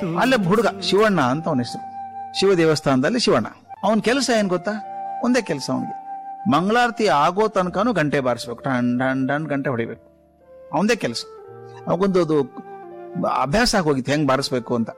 ಅಲ್ಲೇ ಹುಡುಗ ಶಿವಣ್ಣ ಅಂತ ಅವನ ಹೆಸರು ಶಿವ ದೇವಸ್ಥಾನದಲ್ಲಿ ಶಿವಣ್ಣ ಅವನ ಕೆಲಸ ಏನ್ ಗೊತ್ತಾ ಒಂದೇ ಕೆಲಸ ಅವನಿಗೆ ಮಂಗಳಾರತಿ ಆಗೋ ತನಕನೂ ಗಂಟೆ ಬಾರಿಸ್ಬೇಕು ಟನ್ ಟನ್ ಟನ್ ಗಂಟೆ ಹೊಡಿಬೇಕು ಅವನದೇ ಕೆಲಸ ಅವಗೊಂದು ಅದು ಅಭ್ಯಾಸ ಆಗೋಗಿತ್ತು ಹೆಂಗ್ ಬಾರಿಸ್ಬೇಕು ಅಂತ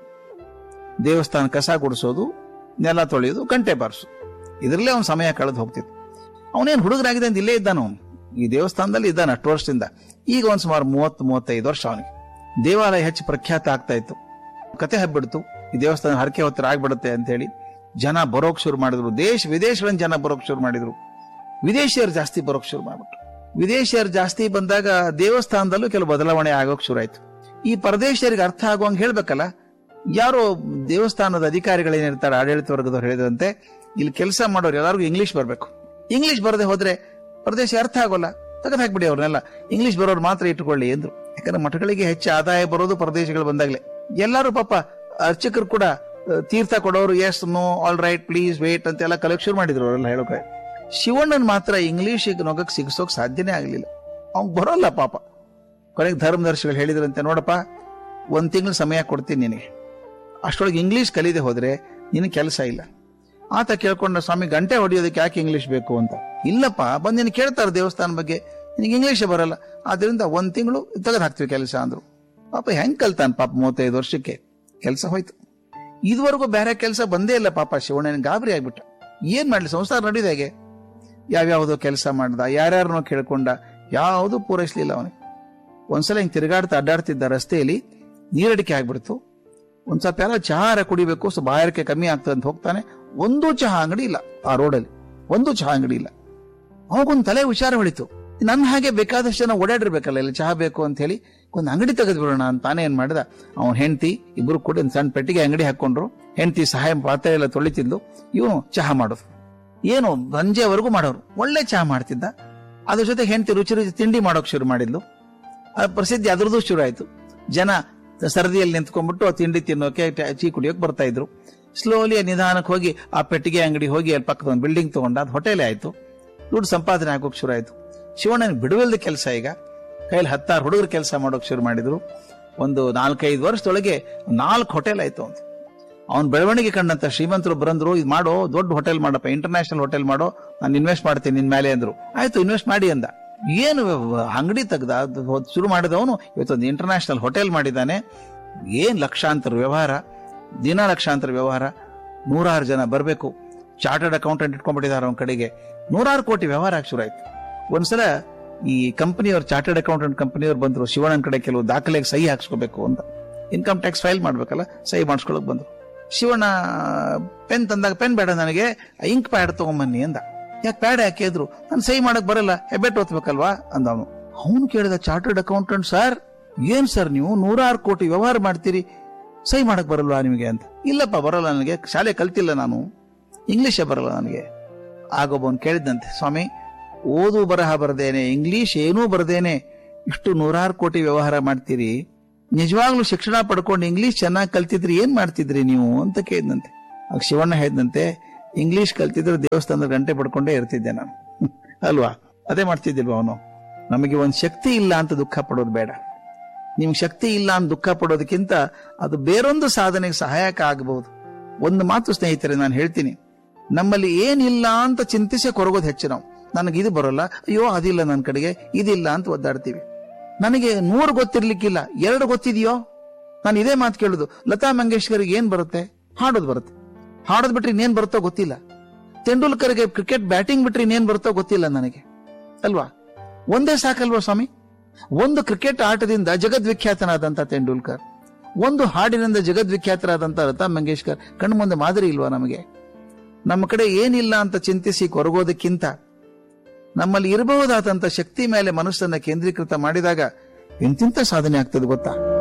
ದೇವಸ್ಥಾನ ಕಸ ಗುಡಿಸೋದು ನೆಲ ತೊಳೆಯೋದು ಗಂಟೆ ಬಾರಿಸು ಇದರಲ್ಲೇ ಅವನ ಸಮಯ ಕಳೆದು ಹೋಗ್ತಿತ್ತು ಅವನೇನು ಹುಡುಗರಾಗಿದೆ ಅಂತ ಇಲ್ಲೇ ಇದ್ದಾನ ಅವನು ಈ ದೇವಸ್ಥಾನದಲ್ಲಿ ಇದ್ದಾನೆ ಅಷ್ಟು ವರ್ಷದಿಂದ ಈಗ ಒಂದ್ ಸುಮಾರು ಮೂವತ್ತು ಮೂವತ್ತೈದು ವರ್ಷ ಅವನಿಗೆ ದೇವಾಲಯ ಹೆಚ್ಚು ಪ್ರಖ್ಯಾತ ಆಗ್ತಾ ಇತ್ತು ಕತೆ ಹಬ್ಬಿಡ್ತು ಈ ದೇವಸ್ಥಾನ ಹರಕೆ ಹೊತ್ತರ ಆಗ್ಬಿಡುತ್ತೆ ಅಂತ ಹೇಳಿ ಜನ ಬರೋಕ್ ಶುರು ಮಾಡಿದ್ರು ದೇಶ ವಿದೇಶಗಳಿಂದ ಜನ ಬರೋಕ್ ಶುರು ಮಾಡಿದ್ರು ವಿದೇಶಿಯರು ಜಾಸ್ತಿ ಬರೋಕ್ ಶುರು ಮಾಡ್ಬಿಟ್ರು ವಿದೇಶಿಯರು ಜಾಸ್ತಿ ಬಂದಾಗ ದೇವಸ್ಥಾನದಲ್ಲೂ ಕೆಲವು ಬದಲಾವಣೆ ಆಗೋಕ್ ಶುರು ಆಯ್ತು ಈ ಪರದೇಶಿಯರಿಗೆ ಅರ್ಥ ಆಗುವಂಗೆ ಹೇಳ್ಬೇಕಲ್ಲ ಯಾರೋ ದೇವಸ್ಥಾನದ ಅಧಿಕಾರಿಗಳೇನಿರ್ತಾರೆ ಆಡಳಿತ ವರ್ಗದವ್ರು ಹೇಳಿದಂತೆ ಇಲ್ಲಿ ಕೆಲಸ ಮಾಡೋರು ಎಲ್ಲರಿಗೂ ಇಂಗ್ಲಿಷ್ ಬರಬೇಕು ಇಂಗ್ಲಿಷ್ ಬರದೆ ಹೋದ್ರೆ ಪ್ರದೇಶ ಅರ್ಥ ಆಗೋಲ್ಲ ತೆಗೆದು ಹಾಕ್ಬಿಡಿ ಅವ್ರನ್ನೆಲ್ಲ ಇಂಗ್ಲಿಷ್ ಬರೋರು ಮಾತ್ರ ಇಟ್ಟುಕೊಳ್ಳಿ ಎಂದ್ರು ಯಾಕಂದ್ರೆ ಮಠಗಳಿಗೆ ಹೆಚ್ಚು ಆದಾಯ ಬರೋದು ಪ್ರದೇಶಗಳು ಬಂದಾಗ್ಲೇ ಎಲ್ಲರೂ ಪಾಪ ಅರ್ಚಕರು ಕೂಡ ಆ, ತೀರ್ಥ ಕೊಡೋರು yes no all right please wait ಅಂತೆಲ್ಲ ಕಲೆಕ್ಷನ್ ಮಾಡಿದ್ರು ಅವರೆಲ್ಲ ಹೇಳೋಕೆ ಶಿವಣ್ಣನ್ ಮಾತ್ರ ಇಂಗ್ಲಿಷ್ ನೊಗಕ್ ಸಿಗಿಸೋಕ್ ಸಾಧ್ಯನೇ ಆಗ್ಲಿಲ್ಲ ಅವ್ನ್ ಬರೋಲ್ಲ ಪಾಪ ಕೊನೆಗೆ ಧರ್ಮದರ್ಶಿಗಳು ಹೇಳಿದ್ರಂತೆ ನೋಡಪ್ಪ ಒಂದ್ ತಿಂಗಳು ಸಮಯ ಕೊಡ್ತೀನಿ ನಿನಗೆ ಅಷ್ಟೊಳಗೆ ಇಂಗ್ಲಿಷ್ ಕಲಿದೆ ಹೋದ್ರೆ ನಿನಗೆ ಕೆಲಸ ಇಲ್ಲ ಆತ ಕೇಳ್ಕೊಂಡ ಸ್ವಾಮಿ ಗಂಟೆ ಹೊಡಿಯೋದಕ್ಕೆ ಯಾಕೆ ಇಂಗ್ಲಿಷ್ ಬೇಕು ಅಂತ ಇಲ್ಲಪ್ಪ ಬಂದು ನೀನು ಕೇಳ್ತಾರೆ ದೇವಸ್ಥಾನ ಬಗ್ಗೆ ನಿನಗೆ ಇಂಗ್ಲಿಷ್ ಬರಲ್ಲ ಆದ್ರಿಂದ ಒಂದ್ ತಿಂಗಳು ತೆಗೆದು ಹಾಕ್ತೀವಿ ಕೆಲಸ ಅಂದ್ರು ಪಾಪ ಹೆಂಗ್ ಕಲ್ತಾನ ಪಾಪ ಮೂವತ್ತೈದು ವರ್ಷಕ್ಕೆ ಕೆಲಸ ಹೋಯ್ತು ಇದುವರೆಗೂ ಬೇರೆ ಕೆಲಸ ಬಂದೇ ಇಲ್ಲ ಪಾಪ ಶಿವಣ್ಣನ ಗಾಬರಿ ಆಗ್ಬಿಟ್ಟ ಏನ್ ಮಾಡ್ಲಿ ಸಂಸಾರ ನಡೆಯೋದು ಹೇಗೆ ಯಾವ್ಯಾವುದೋ ಕೆಲಸ ಮಾಡ್ದ ಯಾರ್ಯಾರನೋ ಕೇಳ್ಕೊಂಡ ಯಾವುದು ಪೂರೈಸ್ಲಿಲ್ಲ ಅವನಿಗೆ ಒಂದ್ಸಲ ಹಿಂಗ್ ತಿರುಗಾಡ್ತಾ ಅಡ್ಡಾಡ್ತಿದ್ದ ರಸ್ತೆಯಲ್ಲಿ ನೀರಡಿಕೆ ಆಗ್ಬಿಡ್ತು ಒಂದ್ ಸ್ವಲ್ಪ ಯಾರೋ ಚಹಾರ ಕುಡಿಬೇಕು ಸೊ ಬಾಯಾರಿಕೆ ಕಮ್ಮಿ ಆಗ್ತದೆ ಅಂತ ಹೋಗ್ತಾನೆ ಒಂದು ಚಹಾ ಅಂಗಡಿ ಇಲ್ಲ ಆ ರೋಡಲ್ಲಿ ಒಂದು ಚಹಾ ಅಂಗಡಿ ಇಲ್ಲ ಅವಾಗೊಂದು ತಲೆ ವಿಚಾರ ಹೊಳಿತು ನನ್ನ ಹಾಗೆ ಬೇಕಾದಷ್ಟು ಜನ ಓಡಾಡಿರ್ಬೇಕಲ್ಲ ಇಲ್ಲಿ ಚಹಾ ಬೇಕು ಅಂತ ಹೇಳಿ ಒಂದು ಅಂಗಡಿ ತೆಗೆದು ಬಿಡೋಣ ಅಂತ ತಾನೇ ಏನ್ ಮಾಡಿದ ಅವನ್ ಹೆಂಡತಿ ಇಬ್ರು ಕೂಡ ಒಂದು ಸಣ್ಣ ಪೆಟ್ಟಿಗೆ ಅಂಗಡಿ ಹಾಕೊಂಡ್ರು ಹೆಂಡತಿ ಸಹಾಯ ಪಾತ್ರೆ ಎಲ್ಲ ತೊಳಿತಿದ್ಲು ಇವನು ಚಹಾ ಮಾಡೋದು ಏನು ಸಂಜೆವರೆಗೂ ಮಾಡೋರು ಒಳ್ಳೆ ಚಹಾ ಮಾಡ್ತಿದ್ದ ಅದ್ರ ಜೊತೆ ಹೆಂಡತಿ ರುಚಿ ರುಚಿ ತಿಂಡಿ ಮಾಡೋಕ್ ಶುರು ಮಾಡಿದ್ಲು ಆ ಪ್ರಸಿದ್ಧಿ ಅದ್ರದ್ದು ಶುರು ಆಯ್ತು ಜನ ಸರದಿಯಲ್ಲಿ ನಿಂತ್ಕೊಂಡ್ಬಿಟ್ಟು ಆ ತಿಂಡಿ ತಿನ್ನೋಕೆ ಟ- ಟೀ ಕುಡಿಯೋಕೆ ಬರ್ತಾ ಇದ್ರು ಸ್ಲೋಲಿ ನಿಧಾನಕ್ಕೆ ಹೋಗಿ ಆ ಪೆಟ್ಟಿಗೆ ಅಂಗಡಿ ಹೋಗಿ ಅಲ್ಲಿ ಪಕ್ಕದ ಒಂದು ಬಿಲ್ಡಿಂಗ್ ತಗೊಂಡ ಅದು ಹೋಟೆಲೇ ಆಯ್ತು ದುಡ್ಡು ಸಂಪಾದನೆ ಆಗೋಕ್ ಶುರು ಆಯ್ತು ಶಿವಣ್ಣನಿಗೆ ಬಿಡುವಿಲ್ದ ಕೆಲಸ ಈಗ ಕೈಲಿ ಹತ್ತಾರು ಹುಡುಗರು ಕೆಲಸ ಮಾಡೋಕ್ ಶುರು ಮಾಡಿದ್ರು ಒಂದು ನಾಲ್ಕೈದು ವರ್ಷದೊಳಗೆ ನಾಲ್ಕು ಹೋಟೆಲ್ ಆಯ್ತು ಅಂತ ಅವ್ನ ಬೆಳವಣಿಗೆ ಕಂಡಂತ ಶ್ರೀಮಂತರು ಬರಂದ್ರು ಇದು ಮಾಡೋ ದೊಡ್ಡ ಹೋಟೆಲ್ ಮಾಡಪ್ಪ ಇಂಟರ್ನ್ಯಾಷನಲ್ ಹೋಟೆಲ್ ಮಾಡೋ ನಾನು ಇನ್ವೆಸ್ಟ್ ಮಾಡ್ತೀನಿ ನಿನ್ ಮೇಲೆ ಅಂದ್ರು ಆಯ್ತು ಇನ್ವೆಸ್ಟ್ ಮಾಡಿ ಅಂದ ಏನು ವ್ಯವ- ಅಂಗಡಿ ತೆಗ್ದ ಅದು ಹೋದ್- ಶುರು ಮಾಡಿದವನು ಇವತ್ತೊಂದು ಇಂಟರ್ನ್ಯಾಷನಲ್ ಹೋಟೆಲ್ ಮಾಡಿದ್ದಾನೆ ಏನ್ ಲಕ್ಷಾಂತರ ವ್ಯವಹಾರ ದಿನ ಲಕ್ಷಾಂತರ ವ್ಯವಹಾರ ನೂರಾರು ಜನ ಬರಬೇಕು ಚಾರ್ಟರ್ಡ್ ಅಕೌಂಟೆಂಟ್ ಇಟ್ಕೊಂಡ್ಬಿಟ್ಟಿದ್ದಾರೆ ಅವನ ಕಡೆಗೆ ನೂರಾರು ಕೋಟಿ ವ್ಯವಹಾರ ಆಗಿ ಶುರು ಆಯ್ತು ಒಂದ್ಸಲ ಈ ಕಂಪನಿಯವ್ರು ಚಾರ್ಟರ್ಡ್ ಅಕೌಂಟೆಂಟ್ ಕಂಪನಿಯವ್ರು ಬಂದ್ರು ಶಿವಣ್ಣನ ಕಡೆ ಕೆಲವು ದಾಖಲೆಗೆ ಸಹಿ ಹಾಕ್ಸ್ಕೋಬೇಕು ಅಂತ ಇನ್ಕಮ್ ಟ್ಯಾಕ್ಸ್ ಫೈಲ್ ಮಾಡ್ಬೇಕಲ್ಲ ಸಹಿ ಮಾಡಿಸ್ಕೊಳಕ್ ಬಂದ್ರು ಶಿವಣ್ಣ ಪೆನ್ ತಂದಾಗ ಪೆನ್ ಬೇಡ ನನಗೆ ಇಂಕ್ ಪ್ಯಾಡ್ ತಗೊಂಬನ್ನಿ ಅಂದ ಯಾಕೆ ಪ್ಯಾಡ್ ಯಾಕೆ ಇದ್ರು ನಾನು ಸಹಿ ಮಾಡಕ್ ಬರಲ್ಲ ಹೆಬ್ಬೆಟ್ ಓದ್ಬೇಕಲ್ವಾ ಅಂದ ಅವನು ಅವನು ಕೇಳಿದ ಚಾರ್ಟರ್ಡ್ ಅಕೌಂಟೆಂಟ್ ಸರ್ ಏನ್ ಸರ್ ನೀವು ನೂರಾರು ಕೋಟಿ ವ್ಯವಹಾರ ಮಾಡ್ತೀರಿ ಸಹಿ ಮಾಡಕ್ ಬರಲ್ವಾ ನಿಮಗೆ ಅಂತ ಇಲ್ಲಪ್ಪ ಬರಲ್ಲ ನನಗೆ ಶಾಲೆ ಕಲ್ತಿಲ್ಲ ನಾನು ಇಂಗ್ಲಿಷೇ ಬರಲ್ಲ ನನಗೆ ಆಗೊಬ್ಬವನ್ ಕೇಳಿದಂತೆ ಸ್ವಾಮಿ ಓದು ಬರಹ ಬರದೇನೆ ಇಂಗ್ಲಿಷ್ ಏನೂ ಬರದೇನೆ ಇಷ್ಟು ನೂರಾರು ಕೋಟಿ ವ್ಯವಹಾರ ಮಾಡ್ತೀರಿ ನಿಜವಾಗ್ಲೂ ಶಿಕ್ಷಣ ಪಡ್ಕೊಂಡು ಇಂಗ್ಲಿಷ್ ಚೆನ್ನಾಗಿ ಕಲ್ತಿದ್ರಿ ಏನ್ ಮಾಡ್ತಿದ್ರಿ ನೀವು ಅಂತ ಕೇಳಿದಂತೆ ಆಗ ಶಿವಣ್ಣ ಹೇಳಿದಂತೆ ಇಂಗ್ಲಿಷ್ ಕಲ್ತಿದ್ರೆ ದೇವಸ್ಥಾನದ ಗಂಟೆ ಪಡ್ಕೊಂಡೇ ಇರ್ತಿದ್ದೆ ನಾನು ಅಲ್ವಾ ಅದೇ ಮಾಡ್ತಿದ್ದಿಲ್ವಾ ಅವನು ನಮಗೆ ಒಂದ್ ಶಕ್ತಿ ಇಲ್ಲ ಅಂತ ದುಃಖ ಪಡೋದು ಬೇಡ ನಿಮ್ಗೆ ಶಕ್ತಿ ಇಲ್ಲ ಅಂತ ದುಃಖ ಪಡೋದಕ್ಕಿಂತ ಅದು ಬೇರೊಂದು ಸಾಧನೆಗೆ ಸಹಾಯಕ ಆಗಬಹುದು ಒಂದು ಮಾತು ಸ್ನೇಹಿತರೆ ನಾನು ಹೇಳ್ತೀನಿ ನಮ್ಮಲ್ಲಿ ಏನಿಲ್ಲ ಅಂತ ಚಿಂತಿಸಿ ಕೊರಗೋದು ಹೆಚ್ಚು ನಾವು ನನಗೆ ಇದು ಬರೋಲ್ಲ ಅಯ್ಯೋ ಅದಿಲ್ಲ ನನ್ನ ಕಡೆಗೆ ಇದಿಲ್ಲ ಅಂತ ಒದ್ದಾಡ್ತೀವಿ ನನಗೆ ನೂರು ಗೊತ್ತಿರ್ಲಿಕ್ಕಿಲ್ಲ ಎರಡು ಗೊತ್ತಿದೆಯೋ ನಾನು ಇದೇ ಮಾತು ಕೇಳುದು ಲತಾ ಮಂಗೇಶ್ಕರ್ಗೆ ಏನ್ ಬರುತ್ತೆ ಹಾಡೋದು ಬರುತ್ತೆ ಹಾಡೋದ್ ಬಿಟ್ರೆ ಇನ್ನೇನ್ ಬರುತ್ತೋ ಗೊತ್ತಿಲ್ಲ ತೆಂಡೂಲ್ಕರ್ಗೆ ಕ್ರಿಕೆಟ್ ಬ್ಯಾಟಿಂಗ್ ಬಿಟ್ರೆ ಇನ್ನೇನ್ ಬರುತ್ತೋ ಗೊತ್ತಿಲ್ಲ ನನಗೆ ಅಲ್ವಾ ಒಂದೇ ಸಾಕಲ್ವಾ ಸ್ವಾಮಿ ಒಂದು ಕ್ರಿಕೆಟ್ ಆಟದಿಂದ ಜಗದ್ವಿಖ್ಯಾತನಾದಂತ ತೆಂಡೂಲ್ಕರ್ ಒಂದು ಹಾಡಿನಿಂದ ಜಗದ್ವಿಖ್ಯಾತರಾದಂತ ಲತಾ ಮಂಗೇಶ್ಕರ್ ಕಣ್ಣು ಮುಂದೆ ಮಾದರಿ ಇಲ್ವಾ ನಮಗೆ ನಮ್ಮ ಕಡೆ ಏನಿಲ್ಲ ಅಂತ ಚಿಂತಿಸಿ ಕೊರಗೋದಕ್ಕಿಂತ ನಮ್ಮಲ್ಲಿ ಇರಬಹುದಾದಂತ ಶಕ್ತಿ ಮೇಲೆ ಮನಸ್ಸನ್ನ ಕೇಂದ್ರೀಕೃತ ಮಾಡಿದಾಗ ಎಂತಿಂತ ಸಾಧನೆ ಆಗ್ತದೆ ಗೊತ್ತಾ